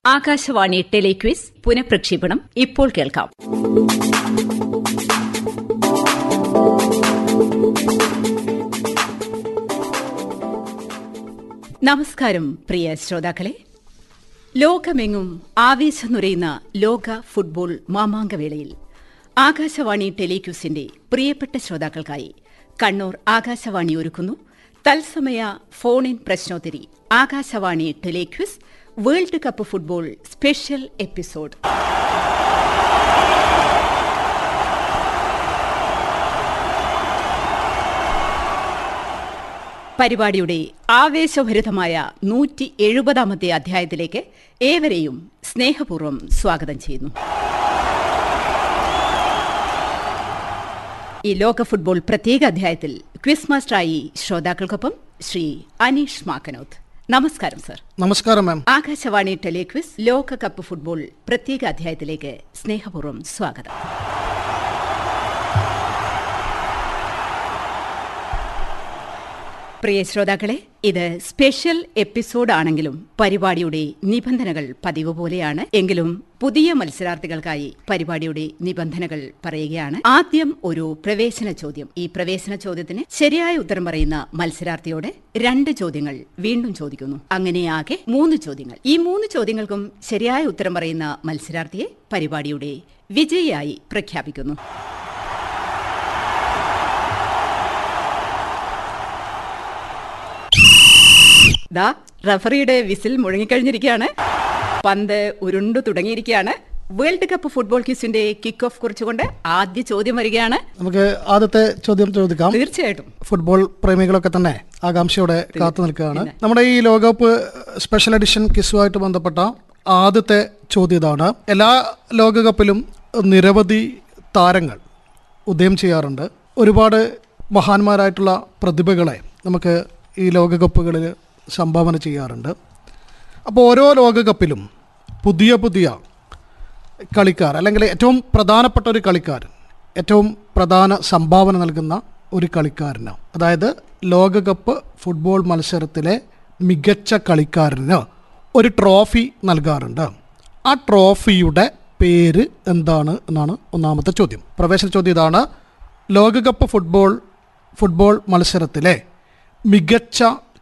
Akashvani telequiz പുനഃപ്രക്ഷേപണം ഇപ്പോൾ കേൾക്കാം നമസ്കാരം പ്രിയ ശ്രോതാക്കളെ ലോകമെങ്ങും ആവേശം നുരയുന്ന ലോക ഫുട്ബോൾ മാമാങ്കവേളയിൽ ആകാശവാണി ടെലിക്യൂസിന്റെ പ്രിയപ്പെട്ട ശ്രോതാക്കൾക്കായി കണ്ണൂർ ആകാശവാണി ഒരുക്കുന്നു തത്സമയ ഫോൺ ഇൻ പ്രശ്നോത്തരി Akashvani telequiz world cup football special episode പരിപാടിയുടെ ആവേശഭരിതമായ നൂറ്റി എഴുപതാമത്തെ അധ്യായത്തിലേക്ക് ഏവരെയും സ്നേഹപൂർവ്വം സ്വാഗതം ചെയ്യുന്നു ഈ ലോക ഫുട്ബോൾ പ്രത്യേക അധ്യായത്തിൽ ക്വിസ് മാസ്റ്ററായി ശ്രോതാക്കൾക്കൊപ്പം ശ്രീ അനീഷ് മാക്കനോത്ത് നമസ്കാരം സർ നമസ്കാരം മാം ആകാശവാണി ടെലിക്വിസ് ലോകകപ്പ് ഫുട്ബോൾ പ്രത്യേക അധ്യായത്തിലേക്ക് സ്നേഹപൂർവ്വം സ്വാഗതം പ്രിയ ശ്രോതാക്കളെ ഇത് സ്പെഷ്യൽ എപ്പിസോഡ് ആണെങ്കിലും പരിപാടിയുടെ നിബന്ധനകൾ പതിവ് പോലെയാണ് എങ്കിലും പുതിയ മത്സരാർത്ഥികൾക്കായി പരിപാടിയുടെ നിബന്ധനകൾ പറയുകയാണ് ആദ്യം ഒരു പ്രവേശന ചോദ്യം ഈ പ്രവേശന ചോദ്യത്തിന് ശരിയായ ഉത്തരം പറയുന്ന മത്സരാർത്ഥിയോട് രണ്ട് ചോദ്യങ്ങൾ വീണ്ടും ചോദിക്കുന്നു അങ്ങനെയാകെ മൂന്ന് ചോദ്യങ്ങൾ ഈ മൂന്ന് ചോദ്യങ്ങൾക്കും ശരിയായ ഉത്തരം പറയുന്ന മത്സരാർത്ഥിയെ പരിപാടിയുടെ വിജയിയായി പ്രഖ്യാപിക്കുന്നു ദാ റഫറിയുടെ വിസിൽ മുഴങ്ങിക്കഴിഞ്ഞിരിക്കുകയാണ് പന്ത് ഉരുണ്ടു തുടങ്ങിയിരിക്കുകയാണ് വേൾഡ് കപ്പ് ഫുട്ബോൾ ക്യൂസിന്റെ കിക്ക് ഓഫ് കുറിച്ചുകൊണ്ട് ആദ്യ ചോദ്യം വരികയാണ് നമുക്ക് ആദ്യത്തെ ചോദ്യം ചോദിക്കാം തീർച്ചയായിട്ടും ഫുട്ബോൾ പ്രേമികളൊക്കെ തന്നെ ആകാംക്ഷയോടെ കാത്തു നിൽക്കുകയാണ് നമ്മുടെ ഈ ലോകകപ്പ് സ്പെഷ്യൽ എഡിഷൻ കിസുമായിട്ട് ബന്ധപ്പെട്ട ആദ്യത്തെ ചോദ്യം ഇതാണ് എല്ലാ ലോകകപ്പിലും നിരവധി താരങ്ങൾ ഉദയം ചെയ്യാറുണ്ട് ഒരുപാട് മഹാന്മാരായിട്ടുള്ള പ്രതിഭകളെ നമുക്ക് ഈ ലോകകപ്പുകളിൽ സംഭാവന ചെയ്യാറുണ്ട് അപ്പോൾ ഓരോ ലോകകപ്പിലും പുതിയ പുതിയ കളിക്കാർ അല്ലെങ്കിൽ ഏറ്റവും പ്രധാനപ്പെട്ട ഒരു കളിക്കാരൻ ഏറ്റവും പ്രധാന സംഭാവന നൽകുന്ന ഒരു കളിക്കാരന് അതായത് ലോകകപ്പ് ഫുട്ബോൾ മത്സരത്തിലെ മികച്ച കളിക്കാരന് ഒരു ട്രോഫി നൽകാറുണ്ട് ആ ട്രോഫിയുടെ പേര് എന്താണ് എന്നാണ് ഒന്നാമത്തെ ചോദ്യം പ്രവേശന ചോദ്യം ഇതാണ് ലോകകപ്പ് ഫുട്ബോൾ ഫുട്ബോൾ മത്സരത്തിലെ മികച്ച